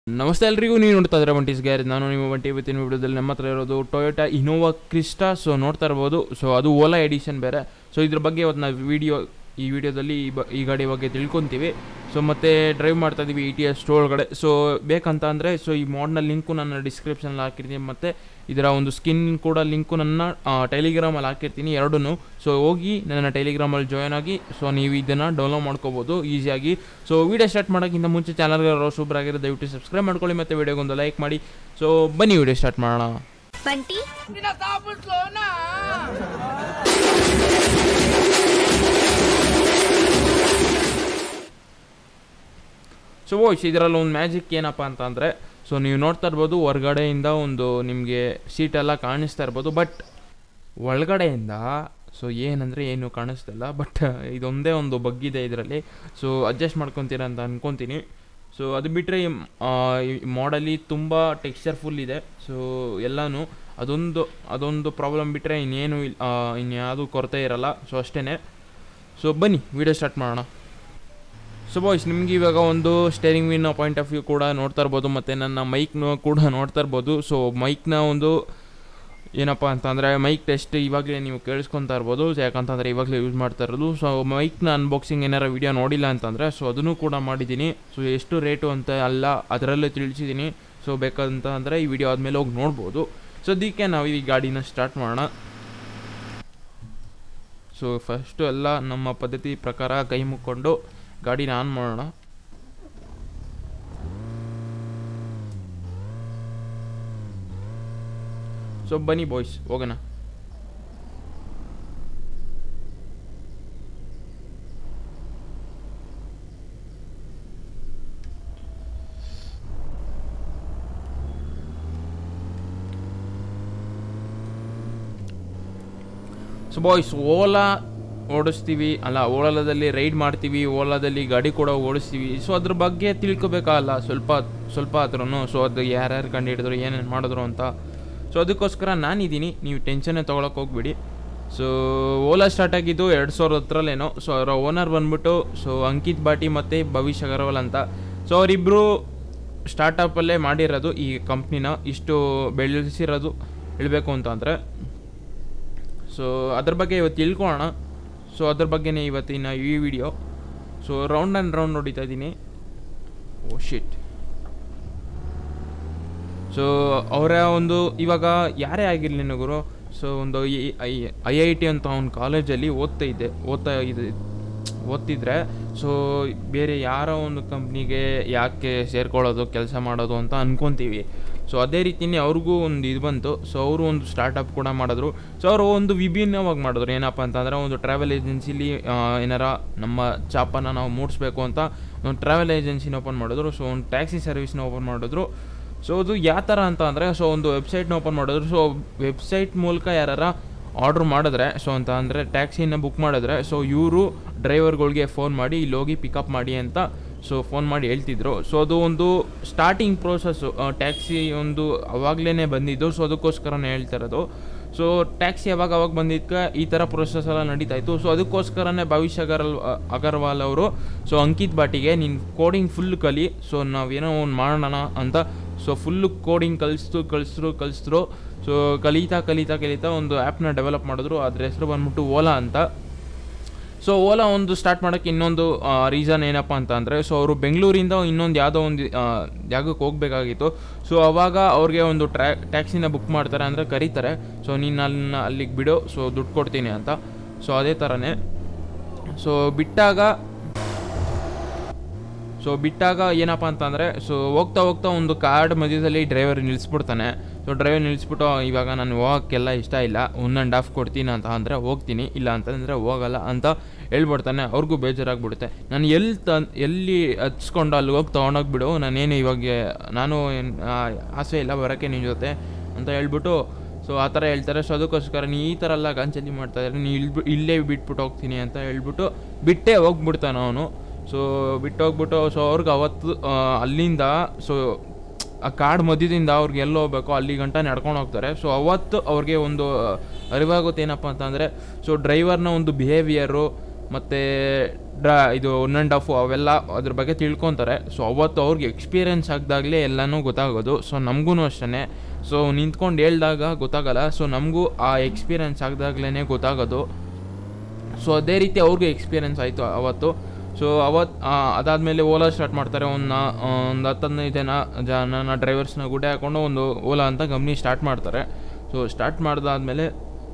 ನಮಸ್ತೆ ಎಲ್ರಿಗೂ ನೀವು ನೋಡ್ತಾ ಇದ್ರೆ ಒಂಟೀಸ್ ಗ್ಯಾರೇಜ್ ನಾನು ನಿಮ್ಮ ಒಂಟಿ ಇವತ್ತಿನ ವಿಡಿಯೋದಲ್ಲಿ ನಮ್ಮ ಹತ್ರ ಇರೋದು ಟೊಯೋಟಾ ಇನೋವಾ ಕ್ರಿಸ್ಟಾ ಸೊ ನೋಡ್ತಾ ಇರ್ಬೋದು ಸೊ ಅದು ಓಲಾ ಎಡಿಷನ್ ಬೇರೆ ಸೊ ಇದ್ರ ಬಗ್ಗೆ ಇವತ್ತು ನಾವು ವಿಡಿಯೋ ಈ ವಿಡಿಯೋದಲ್ಲಿ ಈ ಬ ಈ ಗಾಡಿ ಬಗ್ಗೆ ತಿಳ್ಕೊತೀವಿ ಸೊ ಮತ್ತೆ ಡ್ರೈವ್ ಮಾಡ್ತಾ ಇದೀವಿ ಇ ಟಿ ಎಸ್ ಒಳಗಡೆ ಸೊ ಬೇಕಂತ ಅಂದರೆ ಸೊ ಈ ಮಾಡಲ್ ಲಿಂಕು ನನ್ನ ಡಿಸ್ಕ್ರಿಪ್ಷನಲ್ಲಿ ಹಾಕಿರ್ತೀನಿ ಮತ್ತು ಇದರ ಒಂದು ಸ್ಕಿನ್ ಕೂಡ ಲಿಂಕು ನನ್ನ ಟೆಲಿಗ್ರಾಮಲ್ಲಿ ಹಾಕಿರ್ತೀನಿ ಎರಡೂ ಸೊ ಹೋಗಿ ನನ್ನ ಟೆಲಿಗ್ರಾಮಲ್ಲಿ ಜಾಯ್ನ್ ಆಗಿ ಸೊ ನೀವು ಇದನ್ನು ಡೌನ್ಲೋಡ್ ಮಾಡ್ಕೋಬೋದು ಈಸಿಯಾಗಿ ಸೊ ವೀಡಿಯೋ ಸ್ಟಾರ್ಟ್ ಮಾಡೋಕ್ಕಿಂತ ಮುಂಚೆ ಚಾನಲ್ಗೆ ಸೂಪರ್ ಆಗಿರೋ ದಯವಿಟ್ಟು ಸಬ್ಸ್ಕ್ರೈಬ್ ಮಾಡ್ಕೊಳ್ಳಿ ಮತ್ತು ವೀಡಿಯೋಗೊಂದು ಲೈಕ್ ಮಾಡಿ ಸೊ ಬನ್ನಿ ವೀಡಿಯೋ ಸ್ಟಾರ್ಟ್ ಮಾಡೋಣ ಬಂಟಿ ಸೊ ವಾಯ್ಸ್ ಇದರಲ್ಲಿ ಒಂದು ಮ್ಯಾಜಿಕ್ ಏನಪ್ಪ ಅಂತ ಅಂದರೆ ಸೊ ನೀವು ನೋಡ್ತಾ ಇರ್ಬೋದು ಹೊರ್ಗಡೆಯಿಂದ ಒಂದು ನಿಮಗೆ ಸೀಟೆಲ್ಲ ಕಾಣಿಸ್ತಾ ಇರ್ಬೋದು ಬಟ್ ಒಳಗಡೆಯಿಂದ ಸೊ ಏನಂದರೆ ಏನು ಕಾಣಿಸ್ತಿಲ್ಲ ಬಟ್ ಇದೊಂದೇ ಒಂದು ಬಗ್ಗಿದೆ ಇದರಲ್ಲಿ ಸೊ ಅಡ್ಜಸ್ಟ್ ಮಾಡ್ಕೊತೀರ ಅಂತ ಅನ್ಕೊತೀನಿ ಸೊ ಅದು ಬಿಟ್ಟರೆ ಈ ಮಾಡಲಿ ತುಂಬ ಟೆಕ್ಸ್ಚರ್ಫುಲ್ ಇದೆ ಸೊ ಎಲ್ಲನೂ ಅದೊಂದು ಅದೊಂದು ಪ್ರಾಬ್ಲಮ್ ಬಿಟ್ಟರೆ ಇನ್ನೇನು ಇಲ್ಲ ಇನ್ಯಾವುದು ಕೊರತೆ ಇರಲ್ಲ ಸೊ ಅಷ್ಟೇ ಸೊ ಬನ್ನಿ ವಿಡಿಯೋ ಸ್ಟಾರ್ಟ್ ಮಾಡೋಣ ಸೊ ಬಾಯ್ಸ್ ನಿಮ್ಗೆ ಇವಾಗ ಒಂದು ಸ್ಟೇರಿಂಗ್ ವಿನ್ ಪಾಯಿಂಟ್ ಆಫ್ ವ್ಯೂ ಕೂಡ ನೋಡ್ತಾ ಇರ್ಬೋದು ಮತ್ತು ನನ್ನ ಮೈಕ್ನ ಕೂಡ ನೋಡ್ತಾ ಇರ್ಬೋದು ಸೊ ಮೈಕ್ನ ಒಂದು ಏನಪ್ಪ ಅಂತಂದರೆ ಮೈಕ್ ಟೆಸ್ಟ್ ಇವಾಗಲೇ ನೀವು ಕೇಳಿಸ್ಕೊತಾ ಇರ್ಬೋದು ಯಾಕಂತಂದರೆ ಇವಾಗಲೇ ಯೂಸ್ ಮಾಡ್ತಾ ಇರೋದು ಸೊ ಮೈಕ್ನ ಅನ್ಬಾಕ್ಸಿಂಗ್ ಏನಾರ ವಿಡಿಯೋ ನೋಡಿಲ್ಲ ಅಂತಂದರೆ ಸೊ ಅದನ್ನು ಕೂಡ ಮಾಡಿದ್ದೀನಿ ಸೊ ಎಷ್ಟು ರೇಟು ಅಂತ ಅಲ್ಲ ಅದರಲ್ಲೇ ತಿಳಿಸಿದ್ದೀನಿ ಸೊ ಬೇಕಂತ ಅಂದರೆ ಈ ವಿಡಿಯೋ ಆದಮೇಲೆ ಹೋಗಿ ನೋಡ್ಬೋದು ಸೊ ಅದಕ್ಕೆ ನಾವು ಈ ಗಾಡಿನ ಸ್ಟಾರ್ಟ್ ಮಾಡೋಣ ಸೊ ಫಸ್ಟು ಎಲ್ಲ ನಮ್ಮ ಪದ್ಧತಿ ಪ್ರಕಾರ ಕೈ ಮುಕ್ಕೊಂಡು ಗಾಡಿನ ಆನ್ ಮಾಡೋಣ ಸೊ ಬನ್ನಿ ಬಾಯ್ಸ್ ಹೋಗೋಣ ಸೊ ಬಾಯ್ಸ್ ಓಲಾ ಓಡಿಸ್ತೀವಿ ಅಲ್ಲ ಓಲಾದಲ್ಲಿ ರೈಡ್ ಮಾಡ್ತೀವಿ ಓಲಾದಲ್ಲಿ ಗಾಡಿ ಕೂಡ ಓಡಿಸ್ತೀವಿ ಸೊ ಅದ್ರ ಬಗ್ಗೆ ತಿಳ್ಕೊಬೇಕಲ್ಲ ಸ್ವಲ್ಪ ಸ್ವಲ್ಪ ಆದ್ರೂ ಸೊ ಅದು ಯಾರ್ಯಾರು ಕಂಡು ಹಿಡಿದ್ರು ಏನೇನು ಮಾಡಿದ್ರು ಅಂತ ಸೊ ಅದಕ್ಕೋಸ್ಕರ ನಾನಿದ್ದೀನಿ ನೀವು ಟೆನ್ಷನ್ನೇ ತೊಗೊಳಕ್ಕೆ ಹೋಗ್ಬಿಡಿ ಸೊ ಓಲಾ ಸ್ಟಾರ್ಟ್ ಆಗಿದ್ದು ಎರಡು ಸಾವಿರದ ಹತ್ತರಲ್ಲೇನೋ ಸೊ ಅವರ ಓನರ್ ಬಂದ್ಬಿಟ್ಟು ಸೊ ಅಂಕಿತ್ ಬಾಟಿ ಮತ್ತು ಭವಿಷ್ ಅಗರ್ವಾಲ್ ಅಂತ ಸೊ ಅವರಿಬ್ಬರು ಸ್ಟಾರ್ಟಪ್ಪಲ್ಲೇ ಮಾಡಿರೋದು ಈ ಕಂಪ್ನಿನ ಇಷ್ಟು ಬೆಳೆಸಿರೋದು ಹೇಳಬೇಕು ಅಂತ ಅಂದರೆ ಸೊ ಅದ್ರ ಬಗ್ಗೆ ಇವತ್ತು ತಿಳ್ಕೊಳ್ಳೋಣ ಸೊ ಅದ್ರ ಬಗ್ಗೆನೇ ಇವತ್ತಿನ ಈ video so round and round ನೋಡಿತಾ ಇದ್ದೀನಿ ಓ ಶಿಟ್ ಸೊ ಅವರ ಒಂದು ಇವಾಗ ಯಾರೇ ಆಗಿರಲಿ ನಗುರು ಸೊ ಒಂದು ಐ ಐ ಐ ಟಿ ಅಂತ ಒಂದು ಕಾಲೇಜಲ್ಲಿ ಓದ್ತಾ ಇದ್ದೆ ಓದ್ತಾ ಇದೆ ಓದ್ತಿದ್ರೆ ಸೊ ಬೇರೆ ಯಾರೋ ಒಂದು ಕಂಪ್ನಿಗೆ ಯಾಕೆ ಸೇರ್ಕೊಳ್ಳೋದು ಕೆಲಸ ಮಾಡೋದು ಅಂತ ಅನ್ಕೊತೀವಿ ಸೊ ಅದೇ ರೀತಿಯೇ ಅವ್ರಿಗೂ ಒಂದು ಇದು ಬಂತು ಸೊ ಅವರು ಒಂದು ಸ್ಟಾರ್ಟಪ್ ಕೂಡ ಮಾಡಿದ್ರು ಸೊ ಅವರು ಒಂದು ವಿಭಿನ್ನವಾಗಿ ಮಾಡಿದ್ರು ಏನಪ್ಪ ಅಂತಂದರೆ ಒಂದು ಟ್ರಾವೆಲ್ ಏಜೆನ್ಸಿಲಿ ಏನಾರ ನಮ್ಮ ಚಾಪನ ನಾವು ಮೂಡಿಸ್ಬೇಕು ಅಂತ ಒಂದು ಟ್ರಾವೆಲ್ ಏಜೆನ್ಸಿನ ಓಪನ್ ಮಾಡಿದ್ರು ಸೊ ಒಂದು ಟ್ಯಾಕ್ಸಿ ಸರ್ವಿಸ್ನ ಓಪನ್ ಮಾಡಿದ್ರು ಸೊ ಅದು ಯಾವ ಥರ ಅಂತ ಅಂದರೆ ಸೊ ಒಂದು ವೆಬ್ಸೈಟ್ನ ಓಪನ್ ಮಾಡಿದ್ರು ಸೊ ವೆಬ್ಸೈಟ್ ಮೂಲಕ ಯಾರ ಆರ್ಡ್ರ್ ಮಾಡಿದ್ರೆ ಸೊ ಅಂತ ಅಂದರೆ ಟ್ಯಾಕ್ಸಿನ ಬುಕ್ ಮಾಡಿದ್ರೆ ಸೊ ಇವರು ಡ್ರೈವರ್ಗಳಿಗೆ ಫೋನ್ ಮಾಡಿ ಇಲ್ಲಿ ಹೋಗಿ ಪಿಕಪ್ ಮಾಡಿ ಅಂತ ಸೊ ಫೋನ್ ಮಾಡಿ ಹೇಳ್ತಿದ್ರು ಸೊ ಅದು ಒಂದು ಸ್ಟಾರ್ಟಿಂಗ್ ಪ್ರೋಸೆಸ್ಸು ಟ್ಯಾಕ್ಸಿ ಒಂದು ಅವಾಗಲೇ ಬಂದಿದ್ದು ಸೊ ಅದಕ್ಕೋಸ್ಕರನೇ ಹೇಳ್ತಾ ಇರೋದು ಸೊ ಟ್ಯಾಕ್ಸಿ ಯಾವಾಗ ಅವಾಗ ಬಂದಿದ್ದಕ್ಕೆ ಈ ಥರ ಪ್ರೊಸೆಸ್ ಎಲ್ಲ ನಡೀತಾ ಇತ್ತು ಸೊ ಅದಕ್ಕೋಸ್ಕರನೇ ಭವಿಷ್ಯ ಅಗರ್ವಾಲ್ ಅಗರ್ವಾಲ್ ಅವರು ಸೊ ಅಂಕಿತ್ ಬಾಟಿಗೆ ನೀನು ಕೋಡಿಂಗ್ ಫುಲ್ ಕಲಿ ಸೊ ನಾವೇನೋ ಒಂದು ಮಾಡೋಣ ಅಂತ ಸೊ ಫುಲ್ಲು ಕೋಡಿಂಗ್ ಕಲಿಸ್ತು ಕಲಿಸಿದ್ರು ಕಲಿಸಿದ್ರು ಸೊ ಕಲಿತಾ ಕಲಿತಾ ಕಲಿತಾ ಒಂದು ಆ್ಯಪ್ನ ಡೆವಲಪ್ ಮಾಡಿದ್ರು ಅದ್ರ ಹೆಸರು ಬಂದ್ಬಿಟ್ಟು ಓಲಾ ಅಂತ ಸೊ ಓಲಾ ಒಂದು ಸ್ಟಾರ್ಟ್ ಮಾಡೋಕ್ಕೆ ಇನ್ನೊಂದು ರೀಸನ್ ಏನಪ್ಪ ಅಂತ ಅಂದರೆ ಸೊ ಅವರು ಬೆಂಗಳೂರಿಂದ ಇನ್ನೊಂದು ಯಾವುದೋ ಒಂದು ಜಾಗಕ್ಕೆ ಹೋಗಬೇಕಾಗಿತ್ತು ಸೊ ಅವಾಗ ಅವ್ರಿಗೆ ಒಂದು ಟ್ರ್ಯಾ ಟ್ಯಾಕ್ಸಿನ ಬುಕ್ ಮಾಡ್ತಾರೆ ಅಂದರೆ ಕರೀತಾರೆ ಸೊ ನೀನು ಅಲ್ಲಿನ ಅಲ್ಲಿಗೆ ಬಿಡು ಸೊ ದುಡ್ಡು ಕೊಡ್ತೀನಿ ಅಂತ ಸೊ ಅದೇ ಥರನೇ ಸೊ ಬಿಟ್ಟಾಗ ಸೊ ಬಿಟ್ಟಾಗ ಏನಪ್ಪ ಅಂತಂದರೆ ಸೊ ಹೋಗ್ತಾ ಹೋಗ್ತಾ ಒಂದು ಕಾರ್ಡ್ ಮಧ್ಯದಲ್ಲಿ ಡ್ರೈವರ್ ನಿಲ್ಲಿಸ್ಬಿಡ್ತಾನೆ ಸೊ ಡ್ರೈವರ್ ನಿಲ್ಲಿಸ್ಬಿಟ್ಟು ಇವಾಗ ನಾನು ಹೋಗೋಕ್ಕೆಲ್ಲ ಇಷ್ಟ ಇಲ್ಲ ಒನ್ ಆ್ಯಂಡ್ ಹಾಫ್ ಕೊಡ್ತೀನಿ ಅಂತ ಅಂದರೆ ಹೋಗ್ತೀನಿ ಇಲ್ಲ ಅಂತಂದರೆ ಹೋಗಲ್ಲ ಅಂತ ಹೇಳ್ಬಿಡ್ತಾನೆ ಅವ್ರಿಗೂ ಬೇಜಾರಾಗ್ಬಿಡುತ್ತೆ ನಾನು ಎಲ್ಲಿ ತ ಎಲ್ಲಿ ಹಚ್ಕೊಂಡು ಅಲ್ಲಿ ಹೋಗಿ ತೊಗೊಂಡೋಗ್ಬಿಡು ನಾನೇನು ಇವಾಗ ನಾನು ಏನ್- ಆ, ಆಸೆ ಇಲ್ಲ ಬರೋಕ್ಕೆ ನಿನ್ನ ಜೊತೆ ಅಂತ ಹೇಳ್ಬಿಟ್ಟು ಸೊ ಆ ಥರ ಹೇಳ್ತಾರೆ ಸೊ ಅದಕ್ಕೋಸ್ಕರ ನೀ ಈ ಥರ ಎಲ್ಲ ಗಾಂಚಲಿ ಮಾಡ್ತಾ ಇದ್ದಾರೆ ನೀ ಇಲ್ಲಿ ಇಲ್ಲೇ ಬಿಟ್ಬಿಟ್ಟು ಹೋಗ್ತೀನಿ ಅಂತ ಹೇಳ್ಬಿಟ್ಟು ಬಿಟ್ಟೇ ಹೋಗ್ಬಿಡ್ತಾನೆ ಅವನು ಸೊ ಬಿಟ್ಟು ಹೋಗ್ಬಿಟ್ಟು ಸೊ ಅವ್ರಿಗೆ ಅವತ್ತು ಆ, ಅಲ್ಲಿಂದ ಸೊ ಆ ಕಾಡು ಮಧ್ಯದಿಂದ ಅವ್ರಿಗೆ ಎಲ್ಲಿ ಹೋಗ್ಬೇಕು ಅಲ್ಲಿ ಗಂಟ ನಡ್ಕೊಂಡು ಹೋಗ್ತಾರೆ ಸೊ ಅವತ್ತು ಅವ್ರಿಗೆ ಒಂದು ಅರಿವಾಗುತ್ತೆ ಏನಪ್ಪ ಅಂತಂದರೆ ಸೊ ಡ್ರೈವರ್ನ ಒಂದು ಬಿಹೇವಿಯರು ಮತ್ತು ಡ್ರಾ ಇದು ಒನ್ ಆ್ಯಂಡ್ ಆಫು ಅವೆಲ್ಲ ಅದ್ರ ಬಗ್ಗೆ ತಿಳ್ಕೊತಾರೆ ಸೊ ಅವತ್ತು ಅವ್ರಿಗೆ ಎಕ್ಸ್ಪೀರಿಯೆನ್ಸ್ ಆಗಿದಾಗಲೇ ಎಲ್ಲನೂ ಗೊತ್ತಾಗೋದು ಸೊ ನಮಗೂ ಅಷ್ಟೇ ಸೊ ನಿಂತ್ಕೊಂಡು ಹೇಳ್ದಾಗ ಗೊತ್ತಾಗಲ್ಲ ಸೊ ನಮಗೂ ಆ ಎಕ್ಸ್ಪೀರಿಯೆನ್ಸ್ ಆಗಿದಾಗಲೇ ಗೊತ್ತಾಗೋದು ಸೊ ಅದೇ ರೀತಿ ಅವ್ರಿಗೂ ಎಕ್ಸ್ಪೀರಿಯೆನ್ಸ್ ಆಯಿತು ಅವತ್ತು ಸೊ ಅವತ್ತು ಅದಾದಮೇಲೆ ಓಲಾ ಸ್ಟಾರ್ಟ್ ಮಾಡ್ತಾರೆ ಒಂದು ಒಂದು ಹತ್ತು ಹದಿನೈದು ಜನ ಜನನ ಡ್ರೈವರ್ಸ್ನ ಗುಡ್ಡೆ ಹಾಕೊಂಡು ಒಂದು ಓಲಾ ಅಂತ ಕಂಪ್ನಿ ಸ್ಟಾರ್ಟ್ ಮಾಡ್ತಾರೆ ಸೊ ಸ್ಟಾರ್ಟ್ ಮಾಡಿದಾದ್ಮೇಲೆ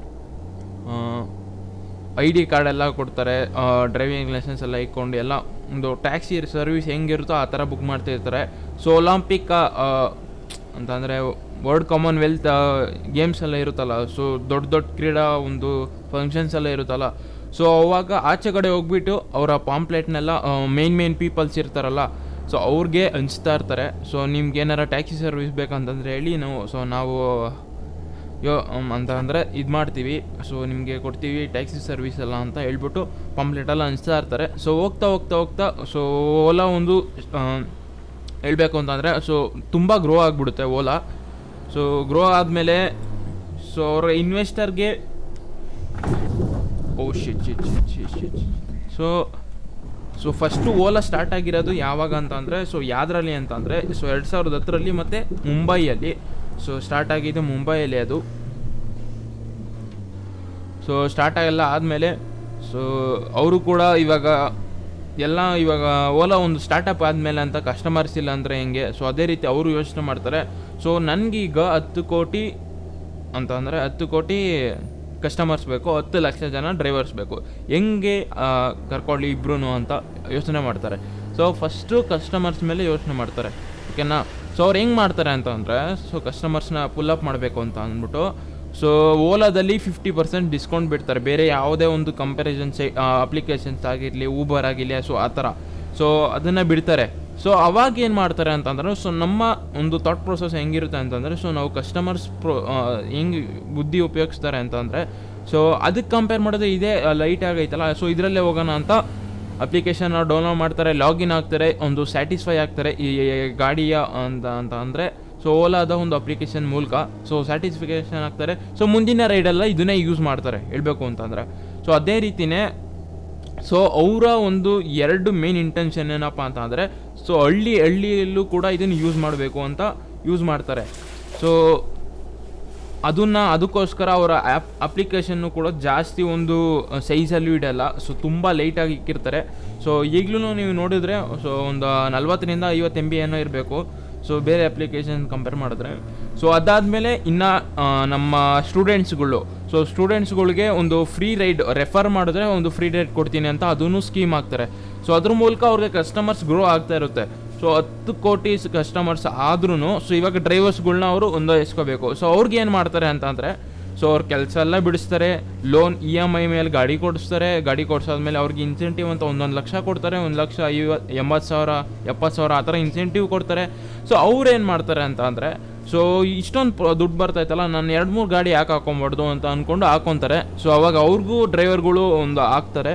ಐ ಡಿ ಕಾರ್ಡ್ ಎಲ್ಲ ಕೊಡ್ತಾರೆ ಡ್ರೈವಿಂಗ್ ಲೈಸೆನ್ಸ್ ಎಲ್ಲ ಇಟ್ಕೊಂಡು ಎಲ್ಲ ಒಂದು ಟ್ಯಾಕ್ಸಿ ಸರ್ವಿಸ್ ಹೆಂಗಿರುತ್ತೋ ಆ ಥರ ಬುಕ್ ಮಾಡ್ತಿರ್ತಾರೆ ಸೊ ಒಲಂಪಿಕ್ ಅಂತಂದರೆ ವರ್ಲ್ಡ್ ಕಾಮನ್ವೆಲ್ತ್ ಗೇಮ್ಸ್ ಎಲ್ಲ ಇರುತ್ತಲ್ಲ ಸೊ ದೊಡ್ಡ ದೊಡ್ಡ ಕ್ರೀಡಾ ಒಂದು ಫಂಕ್ಷನ್ಸ್ ಎಲ್ಲ ಇರುತ್ತಲ್ಲ ಸೊ ಅವಾಗ ಆಚೆ ಕಡೆ ಹೋಗ್ಬಿಟ್ಟು ಅವರ ಪಾಂಪ್ಲೆಟ್ನೆಲ್ಲ ಮೇನ್ ಮೇನ್ ಪೀಪಲ್ಸ್ ಇರ್ತಾರಲ್ಲ ಸೊ ಅವ್ರಿಗೆ ಹಂಚ್ತಾ ಇರ್ತಾರೆ ಸೊ ನಿಮ್ಗೆ ಏನಾರ ಟ್ಯಾಕ್ಸಿ ಸರ್ವಿಸ್ ಬೇಕಂತಂದರೆ ಹೇಳಿ ನಾವು ಸೊ ನಾವು ಯೋ ಅಮ್, ಅಂತ ಅಂದರೆ ಇದು ಮಾಡ್ತೀವಿ ಸೊ ನಿಮಗೆ ಕೊಡ್ತೀವಿ ಟ್ಯಾಕ್ಸಿ ಸರ್ವಿಸ್ ಎಲ್ಲ ಅಂತ ಹೇಳ್ಬಿಟ್ಟು ಪಾಂಪ್ಲೆಟೆಲ್ಲ ಹಂಚ್ತಾ ಇರ್ತಾರೆ ಸೊ ಹೋಗ್ತಾ ಹೋಗ್ತಾ ಹೋಗ್ತಾ ಸೊ ಓಲಾ ಒಂದು ಆ, ಹೇಳ್ಬೇಕು ಅಂತಂದರೆ ಸೊ ತುಂಬ ಗ್ರೋ ಆಗಿಬಿಡುತ್ತೆ ಓಲಾ ಸೊ ಗ್ರೋ ಆದಮೇಲೆ ಸೊ ಅವರ ಇನ್ವೆಸ್ಟರ್ಗೆ oh shit shit shit shit shit so so first Ola start ಆಗಿರೋದು ಯಾವಾಗ ಅಂತ ಅಂದರೆ ಸೊ ಯಾವ್ದ್ರಲ್ಲಿ ಅಂತ ಅಂದರೆ ಸೊ ಎರಡು ಸಾವಿರದ ಹತ್ತರಲ್ಲಿ ಮತ್ತು ಮುಂಬೈಯಲ್ಲಿ ಸೊ ಸ್ಟಾರ್ಟ್ ಆಗಿದ್ದು ಮುಂಬೈಯಲ್ಲಿ ಅದು ಸೊ ಸ್ಟಾರ್ಟ್ ಆಗಲ್ಲ ಆದಮೇಲೆ ಸೊ ಅವರು ಕೂಡ ಇವಾಗ ಎಲ್ಲ ಇವಾಗ ಓಲಾ ಒಂದು ಸ್ಟಾರ್ಟಪ್ ಆದಮೇಲೆ ಅಂತ ಕಸ್ಟಮರ್ಸ್ ಇಲ್ಲ ಅಂದರೆ ಹೆಂಗೆ ಸೊ ಅದೇ ರೀತಿ ಅವರು ಯೋಚನೆ ಮಾಡ್ತಾರೆ ಸೊ ನನಗೀಗ ಹತ್ತು ಕೋಟಿ ಅಂತ ಅಂದರೆ ಹತ್ತು ಕೋಟಿ ಕಸ್ಟಮರ್ಸ್ ಬೇಕು ಹತ್ತು ಲಕ್ಷ ಜನ ಡ್ರೈವರ್ಸ್ ಬೇಕು ಹೆಂಗೆ ಆ, ಕರ್ಕೊಳ್ಳಿ ಇಬ್ರು ಅಂತ ಯೋಚನೆ ಮಾಡ್ತಾರೆ ಸೊ ಫಸ್ಟು ಕಸ್ಟಮರ್ಸ್ ಮೇಲೆ ಯೋಚನೆ ಮಾಡ್ತಾರೆ ಓಕೆನಾ ಸೊ ಅವ್ರು ಹೆಂಗೆ ಮಾಡ್ತಾರೆ ಅಂತ ಅಂದರೆ ಸೊ ಕಸ್ಟಮರ್ಸ್ನ ಪುಲ್ ಅಪ್ ಮಾಡಬೇಕು ಅಂತ ಅಂದ್ಬಿಟ್ಟು ಸೊ ಓಲಾದಲ್ಲಿ ಫಿಫ್ಟಿ ಪರ್ಸೆಂಟ್ ಡಿಸ್ಕೌಂಟ್ ಬಿಡ್ತಾರೆ ಬೇರೆ ಯಾವುದೇ ಒಂದು ಕಂಪ್ಯಾರಿಸನ್ ಸೈ ಅಪ್ಲಿಕೇಶನ್ಸ್ ಆಗಿರಲಿ ಊಬರ್ ಆಗಿರಲಿ ಸೊ ಆ ಥರ ಸೊ ಅದನ್ನು ಬಿಡ್ತಾರೆ ಸೊ ಅವಾಗ ಏನು ಮಾಡ್ತಾರೆ ಅಂತಂದ್ರೆ ಸೊ ನಮ್ಮ ಒಂದು ಥಾಟ್ ಪ್ರೊಸೆಸ್ ಹೆಂಗಿರುತ್ತೆ ಅಂತಂದರೆ ಸೊ ನಾವು ಕಸ್ಟಮರ್ಸ್ ಪ್ರೊ ಹೆಂಗೆ ಬುದ್ಧಿ ಉಪಯೋಗಿಸ್ತಾರೆ ಅಂತಂದರೆ ಸೊ ಅದಕ್ಕೆ ಕಂಪೇರ್ ಮಾಡಿದ್ರೆ ಇದೇ ಲೈಟ್ ಆಗೈತಲ್ಲ ಸೊ ಇದರಲ್ಲೇ ಹೋಗೋಣ ಅಂತ ಅಪ್ಲಿಕೇಶನ್ ಡೌನ್ಲೋಡ್ ಮಾಡ್ತಾರೆ ಲಾಗಿನ್ ಆಗ್ತಾರೆ ಒಂದು ಸ್ಯಾಟಿಸ್ಫೈ ಆಗ್ತಾರೆ ಈ ಗಾಡಿಯ ಅಂತ ಅಂತ ಅಂದರೆ ಸೊ ಓಲಾದ ಒಂದು ಅಪ್ಲಿಕೇಶನ್ ಮೂಲಕ ಸೊ ಸ್ಯಾಟಿಸ್ಫಿಕೇಷನ್ ಆಗ್ತಾರೆ ಸೊ ಮುಂದಿನ ರೈಡೆಲ್ಲ ಇದನ್ನೇ ಯೂಸ್ ಮಾಡ್ತಾರೆ ಹೇಳಬೇಕು ಅಂತಂದರೆ ಸೊ ಅದೇ ರೀತಿನೇ ಸೊ ಅವರ ಒಂದು ಎರಡು ಮೇನ್ ಇಂಟೆನ್ಷನ್ ಏನಪ್ಪ ಅಂತ ಅಂದರೆ ಸೊ ಹಳ್ಳಿ ಹಳ್ಳಿಯಲ್ಲೂ ಕೂಡ ಇದನ್ನು ಯೂಸ್ ಮಾಡಬೇಕು ಅಂತ ಯೂಸ್ ಮಾಡ್ತಾರೆ ಸೊ ಅದನ್ನು ಅದಕ್ಕೋಸ್ಕರ ಅವರ ಆ್ಯಪ್ ಅಪ್ಲಿಕೇಶನ್ನು ಕೂಡ ಜಾಸ್ತಿ ಒಂದು ಸೈಜಲ್ಲೂ ಇಡಲ್ಲ ಸೊ ತುಂಬ ಲೈಟಾಗಿ ಇಕ್ಕಿರ್ತಾರೆ ಸೊ ಈಗಲೂ ನೀವು ನೋಡಿದ್ರೆ ಸೊ ಒಂದು ನಲ್ವತ್ತರಿಂದ ಐವತ್ತು ಎಮ್ ಬಿ ಏನೋ ಇರಬೇಕು ಸೊ ಬೇರೆ ಅಪ್ಲಿಕೇಶನ್ ಕಂಪೇರ್ ಮಾಡಿದ್ರೆ ಸೊ ಅದಾದಮೇಲೆ ಇನ್ನು ನಮ್ಮ ಸ್ಟೂಡೆಂಟ್ಸ್ಗಳು ಸೊ ಸ್ಟೂಡೆಂಟ್ಸ್ಗಳಿಗೆ ಒಂದು ಫ್ರೀ ರೈಡ್ ರೆಫರ್ ಮಾಡಿದ್ರೆ ಒಂದು ಫ್ರೀ ರೈಡ್ ಕೊಡ್ತೀನಿ ಅಂತ ಅದನ್ನು ಸ್ಕೀಮ್ ಹಾಕ್ತಾರೆ ಸೊ ಅದ್ರ ಮೂಲಕ ಅವ್ರಿಗೆ ಕಸ್ಟಮರ್ಸ್ ಗ್ರೋ ಆಗ್ತಾ ಇರುತ್ತೆ ಸೊ ಹತ್ತು ಕೋಟಿ ಕಸ್ಟಮರ್ಸ್ ಆದ್ರೂ ಸೊ ಇವಾಗ ಡ್ರೈವರ್ಸ್ಗಳ್ನ ಅವರು ಒಂದೊಯ್ಸ್ಕೋಬೇಕು ಸೊ ಅವ್ರಿಗೆ ಏನು ಮಾಡ್ತಾರೆ ಅಂತ ಅಂದರೆ ಸೊ ಅವ್ರ ಕೆಲಸ ಎಲ್ಲ ಬಿಡಿಸ್ತಾರೆ ಲೋನ್ ಇ ಎಮ್ ಐ ಮೇಲೆ ಗಾಡಿ ಕೊಡಿಸ್ತಾರೆ ಗಾಡಿ ಕೊಡ್ಸಾದ್ಮೇಲೆ ಅವ್ರಿಗೆ ಇನ್ಸೆಂಟಿವ್ ಅಂತ ಒಂದೊಂದು ಲಕ್ಷ ಕೊಡ್ತಾರೆ ಒಂದು ಲಕ್ಷ ಐವತ್ತು ಎಂಬತ್ತು ಸಾವಿರ ಎಪ್ಪತ್ತು ಸಾವಿರ ಆ ಥರ ಇನ್ಸೆಂಟಿವ್ ಕೊಡ್ತಾರೆ ಸೊ ಅವ್ರು ಏನು ಮಾಡ್ತಾರೆ ಅಂತ ಅಂದರೆ ಸೊ ಇಷ್ಟೊಂದು ದುಡ್ಡು ಬರ್ತಾಯ್ತಲ್ಲ ನಾನು ಎರಡು ಮೂರು ಗಾಡಿ ಯಾಕೆ ಹಾಕೊಂಬಾರ್ದು ಅಂತ ಅಂದ್ಕೊಂಡು ಹಾಕೊತಾರೆ ಸೊ ಅವಾಗ ಅವ್ರಿಗೂ ಡ್ರೈವರ್ಗಳು ಒಂದು ಹಾಕ್ತಾರೆ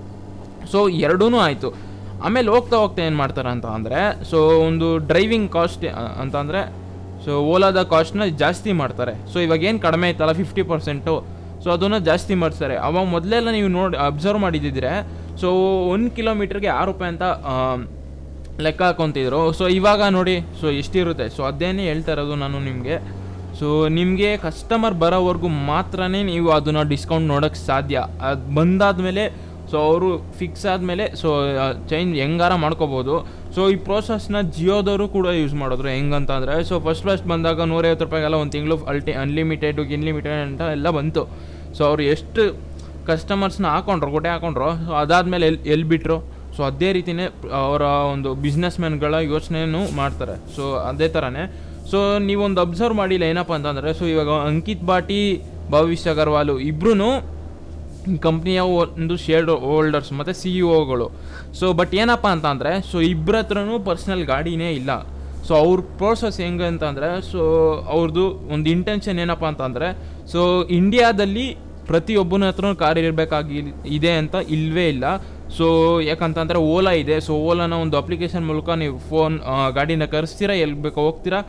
ಸೊ ಎರಡೂ ಆಯಿತು ಆಮೇಲೆ ಹೋಗ್ತಾ ಹೋಗ್ತಾ ಏನು ಮಾಡ್ತಾರೆ ಅಂತ ಅಂದರೆ ಸೊ ಒಂದು ಡ್ರೈವಿಂಗ್ ಕಾಸ್ಟ್ ಅಂತ ಅಂದರೆ ಸೊ ಓಲಾದ ಕಾಸ್ಟ್ನ ಜಾಸ್ತಿ ಮಾಡ್ತಾರೆ ಸೊ ಇವಾಗ ಏನು ಕಡಿಮೆ ಐತಲ್ಲ ಫಿಫ್ಟಿ ಪರ್ಸೆಂಟು ಸೊ ಅದನ್ನು ಜಾಸ್ತಿ ಮಾಡಿಸ್ತಾರೆ ಅವಾಗ ಮೊದಲೆಲ್ಲ ನೀವು ನೋಡಿ ಅಬ್ಸರ್ವ್ ಮಾಡಿದ್ದಿದ್ರೆ ಸೊ ಒಂದು ಕಿಲೋಮೀಟ್ರಿಗೆ ಆರು ರೂಪಾಯಿ ಅಂತ ಆ, ಲೆಕ್ಕ ಹಾಕೊತಿದ್ರು ಸೊ ಇವಾಗ ನೋಡಿ ಸೊ ಎಷ್ಟಿರುತ್ತೆ ಸೊ ಅದೇನೇ ಹೇಳ್ತಾ ಇರೋದು ನಾನು ನಿಮಗೆ ಸೊ ನಿಮಗೆ ಕಸ್ಟಮರ್ ಬರೋವರೆಗೂ ಮಾತ್ರನೇ ನೀವು ಅದನ್ನು ಡಿಸ್ಕೌಂಟ್ ನೋಡೋಕ್ಕೆ ಸಾಧ್ಯ ಅದು ಬಂದಾದಮೇಲೆ ಸೊ ಅವರು ಫಿಕ್ಸ್ ಆದಮೇಲೆ ಸೊ ಚೇಂಜ್ ಹೆಂಗಾರ ಮಾಡ್ಕೋಬೋದು ಸೊ ಈ ಪ್ರೋಸೆಸ್ನ ಜಿಯೋದವರು ಕೂಡ ಯೂಸ್ ಮಾಡಿದ್ರು ಹೆಂಗಂತ ಅಂದರೆ ಸೊ ಫಸ್ಟ್ ಫಸ್ಟ್ ಬಂದಾಗ ನೂರೈವತ್ತು ರೂಪಾಯಿಗೆಲ್ಲ ಒಂದು ತಿಂಗಳು ಅಲ್ಟಿ ಅನ್ಲಿಮಿಟೆಡ್ ಇನ್ಲಿಮಿಟೆಡ್ ಅಂತ ಎಲ್ಲ ಬಂತು ಸೊ ಅವ್ರು ಎಷ್ಟು ಕಸ್ಟಮರ್ಸ್ನ ಹಾಕೊಂಡ್ರು ಗೊಟ್ಟೆ ಹಾಕೊಂಡ್ರು ಸೊ ಅದಾದಮೇಲೆ ಎಲ್ಲಿ ಎಲ್ಲಿ ಬಿಟ್ಟರು ಸೊ ಅದೇ ರೀತಿಯೇ ಅವರ ಒಂದು ಬಿಸ್ನೆಸ್ ಮ್ಯಾನ್ಗಳ ಯೋಚನೆಯನ್ನು ಮಾಡ್ತಾರೆ ಸೊ ಅದೇ ಥರನೇ ಸೊ ನೀವೊಂದು ಅಬ್ಸರ್ವ್ ಮಾಡಿಲ್ಲ ಏನಪ್ಪ ಅಂತಂದರೆ ಸೊ ಇವಾಗ ಅಂಕಿತ್ ಬಾಟಿ ಭವಿಷ್ಯ ಅಗರ್ವಾಲು ಇಬ್ರು ಕಂಪ್ನಿಯ ಒಂದು ಶೇರ್ ಹೋಲ್ಡರ್ಸ್ ಮತ್ತು ಸಿ ಇ ಒಗಳು ಸೊ ಬಟ್ ಏನಪ್ಪ ಅಂತ ಅಂದರೆ ಸೊ ಇಬ್ಬರ ಹತ್ರನೂ ಪರ್ಸ್ನಲ್ ಗಾಡಿನೇ ಇಲ್ಲ ಸೊ ಅವ್ರ ಪ್ರೋಸೆಸ್ ಹೆಂಗೆ ಅಂತಂದರೆ ಸೊ ಅವ್ರದ್ದು ಒಂದು ಇಂಟೆನ್ಷನ್ ಏನಪ್ಪ ಅಂತಂದರೆ ಸೊ ಇಂಡಿಯಾದಲ್ಲಿ ಪ್ರತಿಯೊಬ್ಬನ ಹತ್ರ ಕಾರ್ ಇರಬೇಕಾಗಿ ಇದೆ ಅಂತ ಇಲ್ಲವೇ ಇಲ್ಲ ಸೊ ಯಾಕಂತಂದರೆ ಓಲಾ ಇದೆ ಸೊ ಓಲಾನ ಒಂದು ಅಪ್ಲಿಕೇಶನ್ ಮೂಲಕ ನೀವು ಫೋನ್ ಗಾಡಿನ ಕರೆಸ್ತೀರಾ ಎಲ್ಲಿ ಬೇಕೋ ಹೋಗ್ತೀರಾ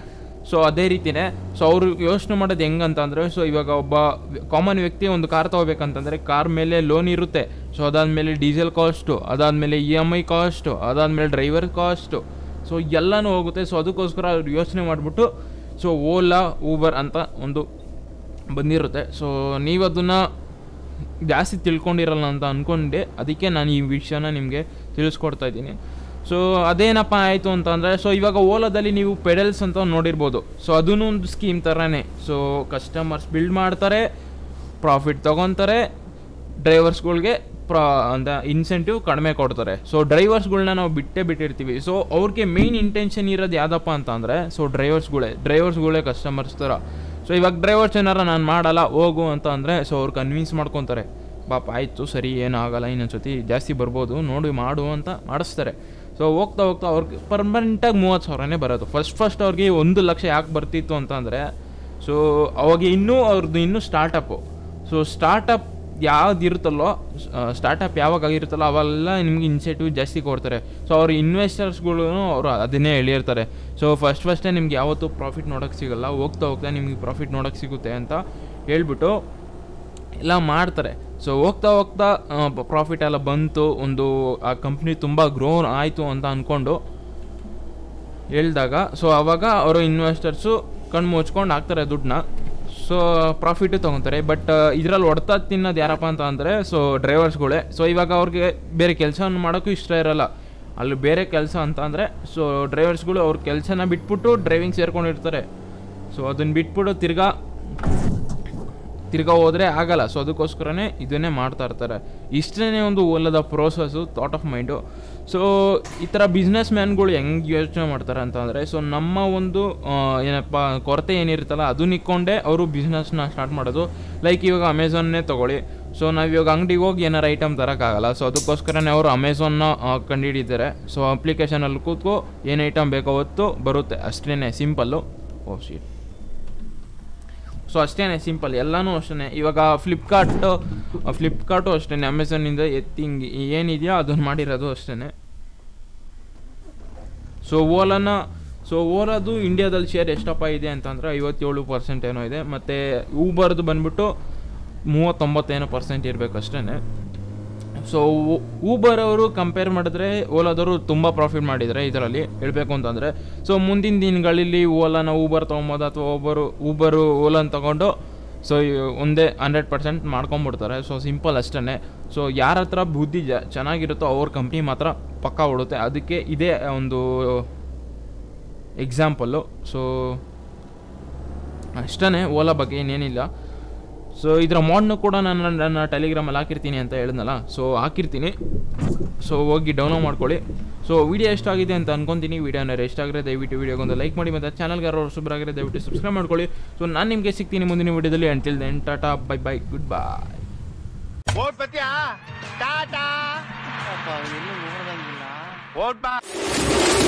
ಸೊ ಅದೇ ರೀತಿನೇ ಸೊ ಅವರು ಯೋಚನೆ ಮಾಡೋದು ಹೆಂಗಂತ ಅಂದರೆ ಸೊ ಇವಾಗ ಒಬ್ಬ ಕಾಮನ್ ವ್ಯಕ್ತಿ ಒಂದು ಕಾರ್ ತೊಗೋಬೇಕಂತಂದರೆ ಕಾರ್ ಮೇಲೆ ಲೋನ್ ಇರುತ್ತೆ ಸೊ ಅದಾದಮೇಲೆ ಡೀಸೆಲ್ ಕಾಸ್ಟು ಅದಾದಮೇಲೆ ಇ ಎಮ್ ಐ ಕಾಸ್ಟು ಅದಾದಮೇಲೆ ಡ್ರೈವರ್ ಕಾಸ್ಟು ಸೊ ಎಲ್ಲನೂ ಹೋಗುತ್ತೆ ಸೊ ಅದಕ್ಕೋಸ್ಕರ ಅವ್ರು ಯೋಚನೆ ಮಾಡಿಬಿಟ್ಟು ಸೊ ಓಲಾ ಊಬರ್ ಅಂತ ಒಂದು ಬಂದಿರುತ್ತೆ ಸೊ ನೀವು ಅದನ್ನು ಜಾಸ್ತಿ ತಿಳ್ಕೊಂಡಿರಲ್ಲ ಅಂತ ಅಂದ್ಕೊಂಡೆ ಅದಕ್ಕೆ ನಾನು ಈ ವಿಷಯನ ನಿಮಗೆ ತಿಳಿಸ್ಕೊಡ್ತಾ ಇದ್ದೀನಿ ಸೊ ಅದೇನಪ್ಪ ಆಯಿತು ಅಂತಂದರೆ ಸೊ ಇವಾಗ ಓಲಾದಲ್ಲಿ ನೀವು ಪೆಡಲ್ಸ್ ಅಂತ ನೋಡಿರ್ಬೋದು ಸೊ ಅದೂ ಒಂದು ಸ್ಕೀಮ್ ಥರನೇ ಸೊ ಕಸ್ಟಮರ್ಸ್ ಬಿಲ್ಡ್ ಮಾಡ್ತಾರೆ ಪ್ರಾಫಿಟ್ ತೊಗೊತಾರೆ ಡ್ರೈವರ್ಸ್ಗಳ್ಗೆ ಪ್ರಾ ಅಂತ ಇನ್ಸೆಂಟಿವ್ ಕಡಿಮೆ ಕೊಡ್ತಾರೆ ಸೊ ಡ್ರೈವರ್ಸ್ಗಳ್ನ ನಾವು ಬಿಟ್ಟೇ ಬಿಟ್ಟಿರ್ತೀವಿ ಸೊ ಅವ್ರಿಗೆ ಮೇಯ್ನ್ ಇಂಟೆನ್ಷನ್ ಇರೋದು ಯಾವುದಪ್ಪ ಅಂತ ಅಂದರೆ ಸೊ ಡ್ರೈವರ್ಸ್ಗಳೇ ಡ್ರೈವರ್ಸ್ಗಳೇ ಕಸ್ಟಮರ್ಸ್ ಥರ ಸೊ ಇವಾಗ ಡ್ರೈವರ್ಸ್ ಏನಾರ ನಾನು ಮಾಡಲ್ಲ ಹೋಗು ಅಂತ ಅಂದರೆ ಸೊ ಅವ್ರು ಕನ್ವಿನ್ಸ್ ಮಾಡ್ಕೊತಾರೆ ಪಾಪ ಆಯಿತು ಸರಿ ಏನೂ ಆಗಲ್ಲ ಇನ್ನೊಂದ್ಸತಿ ಜಾಸ್ತಿ ಬರ್ಬೋದು ನೋಡಿ ಮಾಡು ಅಂತ ಮಾಡಿಸ್ತಾರೆ ಸೊ ಹೋಗ್ತಾ ಹೋಗ್ತಾ ಅವ್ರಿಗೆ ಪರ್ಮನೆಂಟಾಗಿ ಮೂವತ್ತು ಸಾವಿರನೇ ಬರೋದು ಫಸ್ಟ್ ಫಸ್ಟ್ ಅವ್ರಿಗೆ ಒಂದು ಲಕ್ಷ ಯಾಕೆ ಬರ್ತಿತ್ತು ಅಂತಂದರೆ ಸೊ ಅವಾಗ ಇನ್ನೂ ಅವ್ರದ್ದು ಇನ್ನೂ ಸ್ಟಾರ್ಟಪ್ಪು ಸೊ ಸ್ಟಾರ್ಟಪ್ ಯಾವ್ದು ಇರುತ್ತಲ್ಲೋ ಸ್ಟಾರ್ಟಪ್ ಯಾವಾಗ ಆಗಿರುತ್ತಲ್ಲೋ ಅವೆಲ್ಲ ನಿಮ್ಗೆ ಇನ್ಸೆಂಟಿವ್ ಜಾಸ್ತಿ ಕೊಡ್ತಾರೆ ಸೊ ಅವ್ರ ಇನ್ವೆಸ್ಟರ್ಸ್ಗಳು ಅವರು ಅದನ್ನೇ ಹೇಳಿರ್ತಾರೆ ಸೊ ಫಸ್ಟ್ ಫಸ್ಟೇ ನಿಮ್ಗೆ ಯಾವತ್ತೂ ಪ್ರಾಫಿಟ್ ನೋಡೋಕ್ಕೆ ಸಿಗಲ್ಲ ಹೋಗ್ತಾ ಹೋಗ್ತಾ ನಿಮ್ಗೆ ಪ್ರಾಫಿಟ್ ನೋಡೋಕ್ಕೆ ಸಿಗುತ್ತೆ ಅಂತ ಹೇಳ್ಬಿಟ್ಟು ಎಲ್ಲ ಮಾಡ್ತಾರೆ ಸೊ ಹೋಗ್ತಾ ಹೋಗ್ತಾ ಪ್ರಾಫಿಟ್ ಎಲ್ಲ ಬಂತು ಒಂದು ಆ ಕಂಪ್ನಿ ತುಂಬ ಗ್ರೋ ಆಯಿತು ಅಂತ ಅಂದ್ಕೊಂಡು ಹೇಳ್ದಾಗ ಸೊ ಅವಾಗ ಅವರು ಇನ್ವೆಸ್ಟರ್ಸು ಕಣ್ಣು ಮುಚ್ಕೊಂಡು ಹಾಕ್ತಾರೆ ದುಡ್ಡನ್ನ ಸೊ ಪ್ರಾಫಿಟು ತೊಗೊತಾರೆ ಬಟ್ ಇದರಲ್ಲಿ ಹೊಡ್ತಾ ತಿನ್ನೋದು ಯಾರಪ್ಪ ಅಂತ ಅಂದರೆ ಸೊ ಡ್ರೈವರ್ಸ್ಗಳೇ ಸೊ ಇವಾಗ ಅವ್ರಿಗೆ ಬೇರೆ ಕೆಲಸವನ್ನು ಮಾಡೋಕ್ಕೂ ಇಷ್ಟ ಇರಲ್ಲ ಅಲ್ಲಿ ಬೇರೆ ಕೆಲಸ ಅಂತ ಅಂದರೆ ಸೊ ಡ್ರೈವರ್ಸ್ಗಳು ಅವ್ರ ಕೆಲಸನ ಬಿಟ್ಬಿಟ್ಟು ಡ್ರೈವಿಂಗ್ ಸೇರ್ಕೊಂಡಿರ್ತಾರೆ ಸೊ ಅದನ್ನು ಬಿಟ್ಬಿಟ್ಟು ತಿರ್ಗಾ ತಿರ್ಗಾ ಹೋದರೆ ಆಗಲ್ಲ ಸೊ ಅದಕ್ಕೋಸ್ಕರನೇ ಇದನ್ನೇ ಮಾಡ್ತಾ ಇರ್ತಾರೆ ಇಷ್ಟೇ ಒಂದು ಓಲದ process thought of mind so ಈ ಥರ ಬಿಸ್ನೆಸ್ ಮ್ಯಾನ್ಗಳು ಹೆಂಗೆ ಯೋಚನೆ ಮಾಡ್ತಾರೆ ಅಂತಂದರೆ ಸೊ ನಮ್ಮ ಒಂದು ಆ, ಏನಪ್ಪ ಕೊರತೆ ಏನಿರುತ್ತಲ್ಲ ಅದನ್ನ ಇಕ್ಕೊಂಡೇ ಅವರು ಬಿಸ್ನೆಸ್ನ ಸ್ಟಾರ್ಟ್ ಮಾಡೋದು ಲೈಕ್ ಇವಾಗ ಅಮೆಝಾನ್ನೇ ತೊಗೊಳ್ಳಿ ಸೊ ನಾವು ಇವಾಗ ಅಂಗಡಿಗೆ ಹೋಗಿ ಏನಾರು ಐಟಮ್ ತರೋಕ್ಕಾಗಲ್ಲ ಸೊ ಅದಕ್ಕೋಸ್ಕರನೇ ಅವರು ಅಮೆಝಾನ್ನ ಕಂಡುಹಿಡಿತಾರೆ ಸೊ ಅಪ್ಲಿಕೇಶನಲ್ಲಿ ಕೂತ್ಕೊ ಏನು ಐಟಮ್ ಬೇಕೋ ಹೊತ್ತು ಬರುತ್ತೆ ಅಷ್ಟೇ ಸಿಂಪಲ್ಲು ಓ ಶೀಟ್ ಸೊ ಅಷ್ಟೇ ಸಿಂಪಲ್ ಎಲ್ಲನೂ ಅಷ್ಟೇ ಇವಾಗ ಫ್ಲಿಪ್ಕಾರ್ಟು ಫ್ಲಿಪ್ಕಾರ್ಟು ಅಷ್ಟೇ ಅಮೆಝಾನಿಂದ ಎತ್ತಿಂಗ್ ಏನಿದೆಯೋ ಅದನ್ನು ಮಾಡಿರೋದು ಅಷ್ಟೇ ಸೊ ಓಲಾನ ಸೊ ಓಲಾದು ಇಂಡಿಯಾದಲ್ಲಿ ಶೇರ್ ಎಷ್ಟಪ್ಪ ಇದೆ ಅಂತಂದರೆ ಐವತ್ತೇಳು ಪರ್ಸೆಂಟ್ ಏನೋ ಇದೆ ಮತ್ತು ಊಬರ್ದು ಬಂದ್ಬಿಟ್ಟು ಮೂವತ್ತೊಂಬತ್ತೇನೋ ಪರ್ಸೆಂಟ್ ಇರಬೇಕು ಅಷ್ಟೇ ಸೊ ಊಬರ್ ಅವರು ಕಂಪೇರ್ ಮಾಡಿದ್ರೆ ಓಲಾದವರು ತುಂಬ ಪ್ರಾಫಿಟ್ ಮಾಡಿದ್ದಾರೆ ಇದರಲ್ಲಿ ಹೇಳಬೇಕು ಅಂತಂದರೆ ಸೊ ಮುಂದಿನ ದಿನಗಳಲ್ಲಿ ಓಲಾನ ಊಬರ್ ತೊಗೊಬೋದು ಅಥವಾ ಒಬ್ಬರು ಊಬರು ಓಲಾನ ತೊಗೊಂಡು ಸೊ ಒಂದೇ ಹಂಡ್ರೆಡ್ ಪರ್ಸೆಂಟ್ ಮಾಡ್ಕೊಂಬಿಡ್ತಾರೆ ಸೊ ಸಿಂಪಲ್ ಅಷ್ಟೇ ಸೊ ಯಾರ ಹತ್ರ ಬುದ್ಧಿ ಜ ಚೆನ್ನಾಗಿರುತ್ತೋ ಅವ್ರ ಕಂಪ್ನಿ ಮಾತ್ರ ಪಕ್ಕ ಓಡುತ್ತೆ ಅದಕ್ಕೆ ಇದೇ ಒಂದು ಎಕ್ಸಾಂಪಲ್ಲು ಸೊ ಅಷ್ಟೇ ಓಲಾ ಬಗ್ಗೆ ಏನೇನಿಲ್ಲ ಸೊ ಇದರ ಮಾಡನ್ನು ಕೂಡ ನಾನು ನನ್ನ ಟೆಲಿಗ್ರಾಮಲ್ಲಿ ಹಾಕಿರ್ತೀನಿ ಅಂತ ಹೇಳಿದ್ನಲ್ಲ ಸೊ ಹಾಕಿರ್ತೀನಿ ಸೊ ಹೋಗಿ ಡೌನ್ಲೋಡ್ ಮಾಡ್ಕೊಳ್ಳಿ ಸೊ ವಿಡಿಯೋ ಎಷ್ಟಾಗಿದೆ ಅಂತ ಅನ್ಕೊಂತೀನಿ ವಿಡಿಯೋನ ಎಷ್ಟಾಗಿದೆ ದಯವಿಟ್ಟು ವಿಡಿಯೋಗೊಂದು ಲೈಕ್ ಮಾಡಿ ಮತ್ತು ಚಾನಲ್ಗೆ ಯಾರು ಹೊಸಬ್ರಾಗಿದ್ರೆ ದಯವಿಟ್ಟು ಸಬ್ಸ್ಕ್ರೈಬ್ ಮಾಡ್ಕೊಳ್ಳಿ ಸೊ ನಾನು ನಿಮಗೆ ಸಿಗ್ತೀನಿ ಮುಂದಿನ ವಿಡಿಯೋದಲ್ಲಿ until then tata bye bye good boy ಓಟ್ ಬತ್ತೀಯಾ ಟಾಟಾ ಅಪ್ಪ ಎಲ್ಲೂ ನೋಡ್ದಂಗಿಲ್ಲ ಓಟ್ ಬಾ